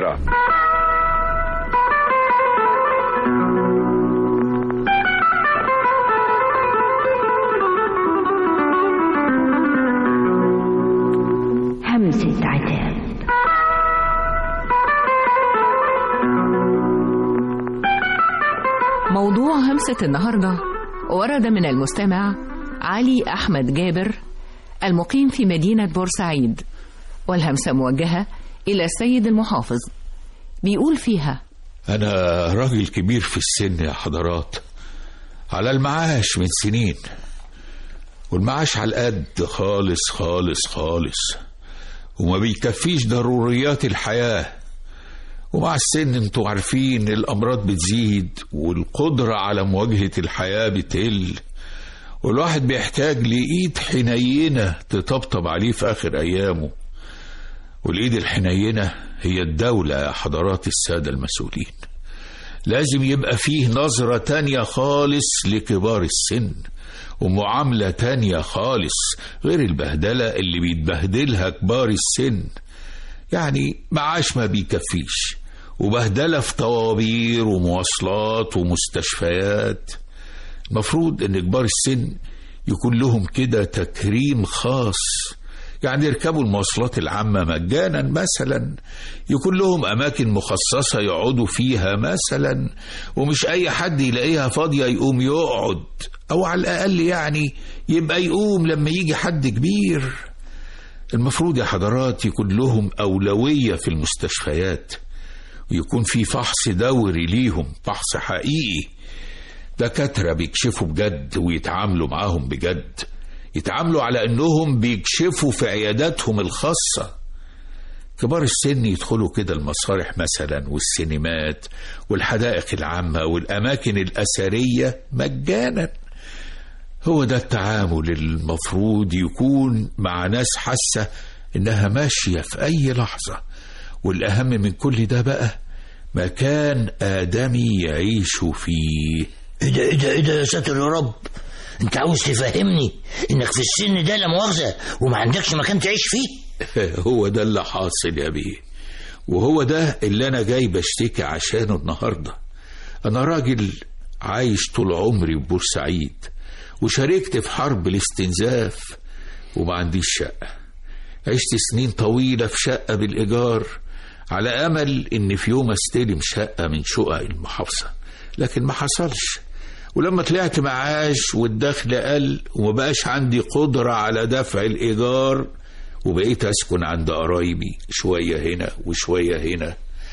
القاهرة همسة عتاب موضوع همسة النهاردة ورد من المستمع علي أحمد جابر المقيم في مدينة بورسعيد والهمسة موجهة إلى السيد المحافظ بيقول فيها أنا راجل كبير في السن يا حضرات على المعاش من سنين والمعاش على القد خالص خالص خالص وما بيكفيش ضروريات الحياة ومع السن انتوا عارفين الأمراض بتزيد والقدرة على مواجهة الحياة بتقل والواحد بيحتاج لإيد حنينة تطبطب عليه في آخر أيامه والإيد الحنينة هي الدولة يا حضرات السادة المسؤولين لازم يبقى فيه نظرة تانية خالص لكبار السن ومعاملة تانية خالص غير البهدلة اللي بيتبهدلها كبار السن يعني معاش ما بيكفيش وبهدلة في طوابير ومواصلات ومستشفيات المفروض ان كبار السن يكون لهم كده تكريم خاص يعني يركبوا المواصلات العامة مجانا مثلا يكون لهم أماكن مخصصة يقعدوا فيها مثلا ومش أي حد يلاقيها فاضية يقوم يقعد أو على الأقل يعني يبقى يقوم لما يجي حد كبير المفروض يا حضرات يكون لهم أولوية في المستشفيات ويكون في فحص دوري ليهم فحص حقيقي دكاترة بيكشفوا بجد ويتعاملوا معاهم بجد يتعاملوا على انهم بيكشفوا في عياداتهم الخاصة كبار السن يدخلوا كده المسارح مثلا والسينمات والحدائق العامة والأماكن الأثرية مجانا هو ده التعامل المفروض يكون مع ناس حاسة إنها ماشية في أي لحظة والأهم من كل ده بقى مكان آدمي يعيشوا فيه ايه ده ايه ده ايه ده يا ساتر يا رب انت عاوز تفهمني انك في السن ده لا مؤاخذه وما عندكش مكان تعيش فيه هو ده اللي حاصل يا بيه وهو ده اللي أنا جاي بشتكي عشانه النهاردة أنا راجل عايش طول عمري في بورسعيد وشاركت في حرب الاستنزاف وما عنديش شقة عشت سنين طويلة في شقة بالإيجار على أمل إن في يوم أستلم شقة من شقق المحافظة لكن ما حصلش ولما طلعت معاش والدخل قل ومبقاش عندي قدرة على دفع الإيجار وبقيت أسكن عند قرايبي شوية هنا وشوية هنا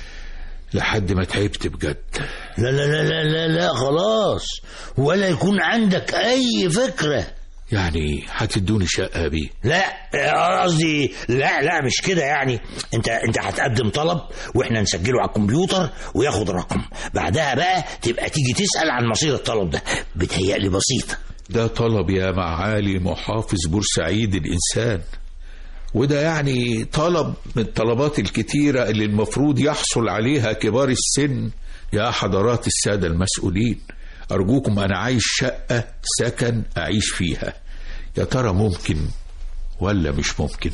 لحد ما تعبت بجد لا لا لا لا لا, لا خلاص ولا يكون عندك اي فكره يعني هتدوني شقة بيه لا قصدي لا لا مش كده يعني انت انت هتقدم طلب واحنا نسجله على الكمبيوتر وياخد رقم بعدها بقى تبقى تيجي تسال عن مصير الطلب ده بتهيألي بسيطه ده طلب يا معالي محافظ بورسعيد الإنسان وده يعني طلب من الطلبات الكتيرة اللي المفروض يحصل عليها كبار السن يا حضرات السادة المسؤولين أرجوكم أنا عايش شقة سكن أعيش فيها يا ترى ممكن ولا مش ممكن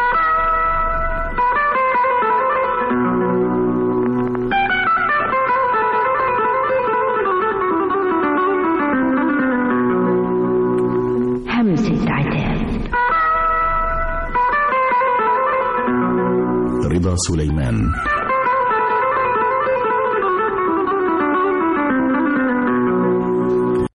همسة عتاب رضا سليمان